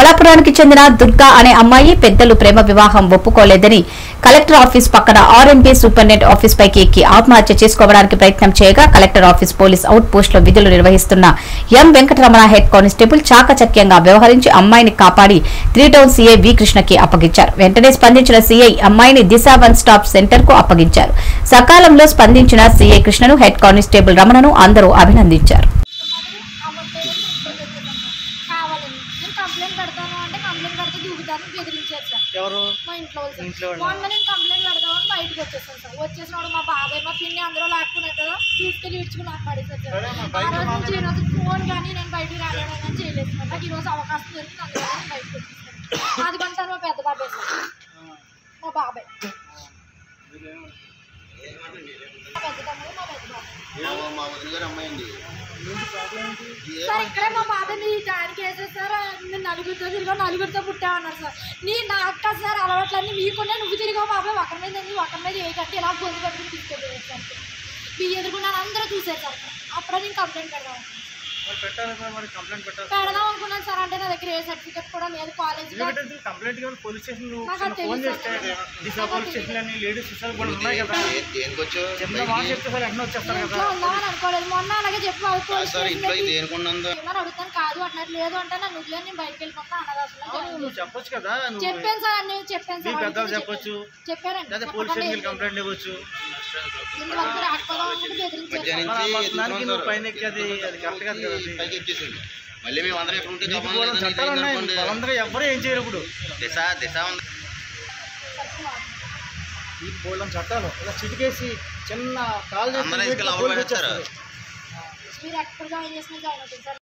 అమలాపురానికి చెందిన దుర్గా అనే అమ్మాయి పెద్దలు ప్రేమ వివాహం ఒప్పుకోలేదని కలెక్టర్ ఆఫీస్ పక్కన ఆర్ఎంపీ సూపరింటెండెంట్ ఆఫీస్ పైకి ఎక్కి ఆత్మహత్య చేసుకోవడానికి ప్రయత్నం చేయగా collector office police outpost లో విధులు నిర్వహిస్తున్న ఎం వెంకటరమణ హెడ్ కానిస్టేబుల్ చాకచక్యంగా వ్యవహరించి అమ్మాయిని కాపాడి త్రీ టౌన్ సీఐ వి కృష్ణకి అప్పగించారు వెంటనే స్పందించిన సీఐ అమ్మాయిని దిశ వన్ స్టాప్ సెంటర్ కు అప్పగించారు సకాలంలో స్పందించిన సీఐ కృష్ణను హెడ్ కానిస్టేబుల్ రమణను అందరూ అభినందించారు కావాలని నేను కంప్లైంట్ పెడతాను అంటే కంప్లైంట్ పెడితే దూకుతాను బెదిరించారు సార్ ఎవరు మా ఇంట్లో వాళ్ళు సార్. ఇంట్లో వాళ్ళా? మొన్న నేను కంప్లైంట్ పెడదామని బయటకు వచ్చేసాను సార్ వచ్చేసినప్పుడు మా బాబాయ్ మా పిన్ని అందరూ లాక్కున్నట్టు తీసుకెళ్ళి ఇడ్చుకుని నాకు పడేసారు సార్ సరే అమ్మా, ఆ బయట రోజు నుంచి ఈ మాట్లాడు. రోజు ఫోన్ కానీ నేను బయటికి రాలేదని చేయలేదు సార్ నాకు ఈ రోజు అవకాశం దొరికింది అందువల్ల నేను బయటకు వచ్చేసాను అది కొంటాను మా పెద్ద బాబాయ్ సార్ మా బాబాయ్ మా పెద్ద తమ్ముడు మా పెద్ద బాబాయ్ ఏమో మా వదిన గారు అమ్మాయి అండి సార్ ఇక్కడే మా బాబాయ్ని దానికి వేసేసారు నేను నలుగురితో తిరిగా నలుగురితో పుట్టామన్నారు సార్ నీ నా అక్క సార్ అలవాట్లన్నీ మీకునే నువ్వు తిరిగా బాబాయ్ ఒకరి మీద ఎందుకు ఒకరి మీద ఏ కట్టి ఇలా గొంతు కట్టుకుని తీసుకెళ్ళారు సార్ మీ ఎదుర్కొన్నాను అందరూ చూసారు సార్ అప్పుడే నేను కంప్లైంట్ పెడదాం మరి పెట్టాలి సార్ మరి కంప్లైంట్ పెట్టాలి పెడదాం అనుకున్నాను సార్ అంటే నా దగ్గర ఏ సర్టిఫికెట్ కూడా లేదు కాలేజీలో ఎందుకంటే కంప్లైంట్ కావాలి పోలీస్ స్టేషన్ నువ్వు నాకు అది ఫోన్ తెలుసు చేస్తే సార్. దిశ పోలీస్ స్టేషన్ అని లేడీస్ స్టేషన్ కూడా ఉన్నాయి కదా ఏ- దేనికి వచ్చావు చిన్న మాట చెప్తే సార్ వెంటనే వచ్చేస్తారు కదా ఇంట్లో ఉందామని అనుకోలేదు మొన్న అలాగే చెప్పి కాదు సార్ ఇంట్లో దేనికి ఉన్నందు ఏమని అడుగుతాను కాదు అంటున్నారు లేదు అంటే నన్ను వదిలే నేను బయటకు వెళ్ళిపోతా అన్నదాసులో అవును, నువ్వు చెప్పొచ్చు కదా నువ్వు చెప్పాను సార్ అన్నీ చెప్పాను మీ సార్ పెద్దలు అడిగితే చెప్పొచ్చు చెప్పారండి లేదా పోలీస్ చెప్పకుండా స్టేషన్ ఏం కంప్లైంట్ ఇవ్వచ్చు ఇంతవరకు రాకపోదాం అనుకుంటే బెదిరించారు మధ్యాహ్నం మరి ఆ నుంచి మొత్తానికి ఎదుగుతున్నాం నువ్వు సార్. పైన ఎక్కి అది అది కరెక్ట్ కాదు కదా అది. పైకి ఎక్కేసింది మళ్ళీ మేము అందరం ఎక్కడ ఉంటే నీకు తప్పని కూడా లేదని చట్టాలు ఉన్నాయి అనుకోండి. బలంగా ఎవ్వరూ ఏం చేయరు ఇప్పుడు దిశ దిశ ఉంది ఈ బోళ్ళం చట్టాలు ఇలా చిటికేసి చిన్న కాల్ అందరూ ఇసుక లోపల పడేస్తారు. మీరు ఎక్కడ జాయిన్ చేసినా జాయిన్ అవుతుంది సార్